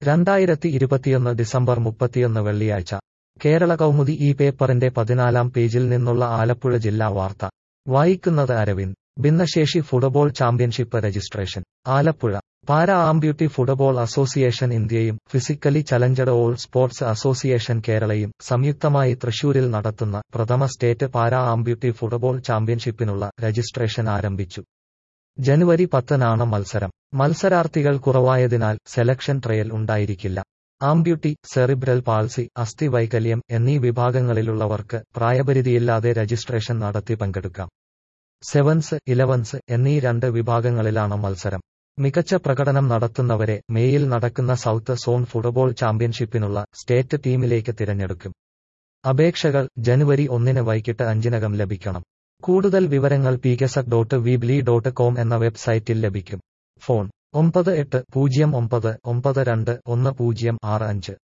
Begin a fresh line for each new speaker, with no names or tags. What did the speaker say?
രണ്ടായിരത്തി ഇരുപത്തിയൊന്ന് ഡിസംബർ മുപ്പത്തിയൊന്ന് വെള്ളിയാഴ്ച കേരള കൗമുദി ഈ പേപ്പറിന്റെ പതിനാലാം പേജിൽ നിന്നുള്ള ആലപ്പുഴ ജില്ലാ വാർത്ത വായിക്കുന്നത് അരവിന്ദ് ഭിന്നശേഷി football championship registration Alappuzha para amputee football association ഇന്ത്യയും physically challenged all sports association കേരളയും സംയുക്തമായി തൃശൂരിൽ നടത്തുന്ന പ്രഥമ സ്റ്റേറ്റ് പാരാ ആംബ്യൂട്ടി ഫുട്ബോൾ ചാമ്പ്യൻഷിപ്പിനുള്ള രജിസ്ട്രേഷൻ ആരംഭിച്ചു ജനുവരി പത്തിനാണ് മത്സരം മത്സരാർത്ഥികൾ കുറവായതിനാൽ സെലക്ഷൻ ട്രയൽ ഉണ്ടായിരിക്കില്ല ആംബ്യൂട്ടി സെറിബ്രൽ പാൾസി അസ്ഥിവൈകല്യം എന്നീ വിഭാഗങ്ങളിലുള്ളവർക്ക് പ്രായപരിധിയില്ലാതെ രജിസ്ട്രേഷൻ നടത്തി പങ്കെടുക്കാം സെവൻസ് ഇലവൻസ് എന്നീ രണ്ട് വിഭാഗങ്ങളിലാണ് മത്സരം മികച്ച പ്രകടനം നടത്തുന്നവരെ മേയിൽ നടക്കുന്ന സൗത്ത് സോൺ ഫുട്ബോൾ ചാമ്പ്യൻഷിപ്പിനുള്ള സ്റ്റേറ്റ് ടീമിലേക്ക് തിരഞ്ഞെടുക്കും അപേക്ഷകൾ ജനുവരി ഒന്നിന് വൈകിട്ട് അഞ്ചിനകം ലഭിക്കണം കൂടുതൽ വിവരങ്ങൾ പികെസക് ഡോട്ട് വീബ്ലി ഡോട്ട് കോം എന്ന വെബ്സൈറ്റിൽ ലഭിക്കും ഫോൺ ഒമ്പത് എട്ട് പൂജ്യം ഒമ്പത് ഒമ്പത് രണ്ട് ഒന്ന് പൂജ്യം ആറ് അഞ്ച്